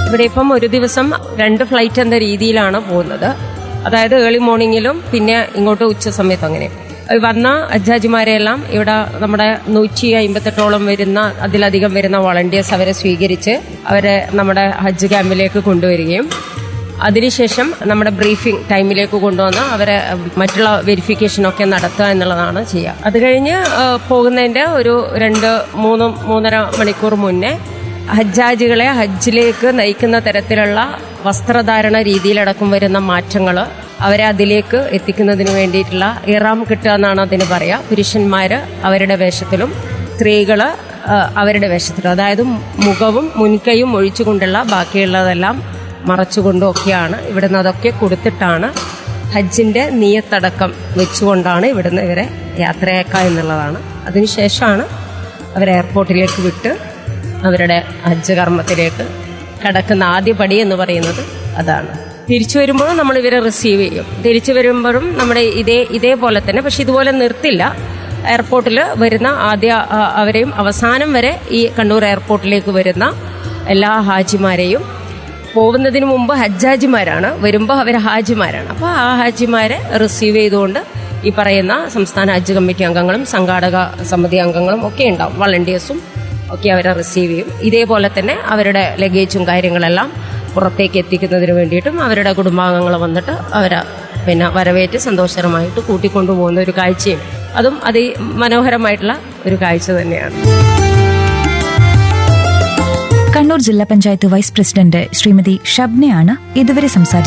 ഇവിടെ ഇപ്പം ഒരു ദിവസം രണ്ട് ഫ്ലൈറ്റ് എന്ന രീതിയിലാണ് പോകുന്നത് അതായത് ഏർലി മോർണിംഗിലും പിന്നെ ഇങ്ങോട്ട് ഉച്ച സമയത്തും അങ്ങനെ വന്ന അജാജിമാരെയെല്ലാം ഇവിടെ നമ്മുടെ നൂറ്റി അമ്പത്തെട്ടോളം വരുന്ന അതിലധികം വരുന്ന വോളണ്ടിയേഴ്സ് അവരെ സ്വീകരിച്ച് അവരെ നമ്മുടെ ഹജ്ജ് ക്യാമ്പിലേക്ക് കൊണ്ടുവരികയും അതിനുശേഷം നമ്മുടെ ബ്രീഫിംഗ് ടൈമിലേക്ക് കൊണ്ടുവന്ന് അവരെ മറ്റുള്ള വെരിഫിക്കേഷനൊക്കെ നടത്തുക എന്നുള്ളതാണ് ചെയ്യുക അത് കഴിഞ്ഞ് ആ, പോകുന്നതിന്റെ ഒരു രണ്ട് മൂന്ന് മൂന്നര മണിക്കൂർ മുന്നേ ഹജ്ജാജികളെ ഹജ്ജിലേക്ക് നയിക്കുന്ന തരത്തിലുള്ള വസ്ത്രധാരണ രീതിയിലടക്കം വരുന്ന മാറ്റങ്ങൾ അവരെ അതിലേക്ക് എത്തിക്കുന്നതിന് വേണ്ടിയിട്ടുള്ള ഇറാം കിട്ടുക എന്നാണ് അതിന് പറയുക പുരുഷന്മാര് അവരുടെ വേഷത്തിലും സ്ത്രീകള് ആ, അവരുടെ വേഷത്തിലും അതായത് മുഖവും മുൻകൈയും ഒഴിച്ചുകൊണ്ടുള്ള ബാക്കിയുള്ളതെല്ലാം മറച്ചുകൊണ്ടും ഒക്കെയാണ് ഇവിടുന്ന് അതൊക്കെ കൊടുത്തിട്ടാണ് ഹജ്ജിന്റെ നീയത്തടക്കം വെച്ചുകൊണ്ടാണ് ഇവിടുന്ന് ഇവരെ യാത്രയാക്കുക എന്നുള്ളതാണ് അതിനുശേഷമാണ് അവരെ എയർപോർട്ടിലേക്ക് വിട്ട് അവരുടെ ഹജ്ജ് കർമ്മത്തിലേക്ക് കടക്കുന്ന ആദ്യ പടി എന്ന് പറയുന്നത് അതാണ് തിരിച്ചു വരുമ്പോഴും നമ്മൾ ഇവരെ റിസീവ് ചെയ്യും തിരിച്ചു വരുമ്പോഴും നമ്മുടെ ഇതേ ഇതേപോലെ തന്നെ പക്ഷെ ഇതുപോലെ നിർത്തില്ല എയർപോർട്ടിൽ വരുന്ന ആദ്യ ആ, അവരെയും അവസാനം വരെ ഈ കണ്ണൂർ എയർപോർട്ടിലേക്ക് വരുന്ന എല്ലാ ഹാജിമാരെയും പോകുന്നതിന് മുമ്പ് ഹജ്ജാജിമാരാണ് വരുമ്പോൾ അവർ ഹാജിമാരാണ് അപ്പോൾ ആ ഹാജിമാരെ റിസീവ് ചെയ്തുകൊണ്ട് ഈ പറയുന്ന സംസ്ഥാന ഹജ്ജ് കമ്മിറ്റി അംഗങ്ങളും സംഘാടക സമിതി അംഗങ്ങളും ഒക്കെ ഉണ്ടാവും വളണ്ടിയേഴ്സും ഒക്കെ അവരെ റിസീവ് ചെയ്യും ഇതേപോലെ തന്നെ അവരുടെ ലഗേജും കാര്യങ്ങളെല്ലാം പുറത്തേക്ക് എത്തിക്കുന്നതിന് വേണ്ടിയിട്ടും അവരുടെ കുടുംബാംഗങ്ങൾ വന്നിട്ട് അവരെ പിന്നെ വരവേറ്റ് സന്തോഷകരമായിട്ട് കൂട്ടിക്കൊണ്ടുപോകുന്ന ഒരു കാഴ്ചയും അതും അതിമനോഹരമായിട്ടുള്ള ഒരു കാഴ്ച തന്നെയാണ് കണ്ണൂർ ജില്ലാ പഞ്ചായത്ത് വൈസ് പ്രസിഡന്റ് ശ്രീമതി ഷബ്നയാണ് ഇതുവരെ സംസാരിച്ചത്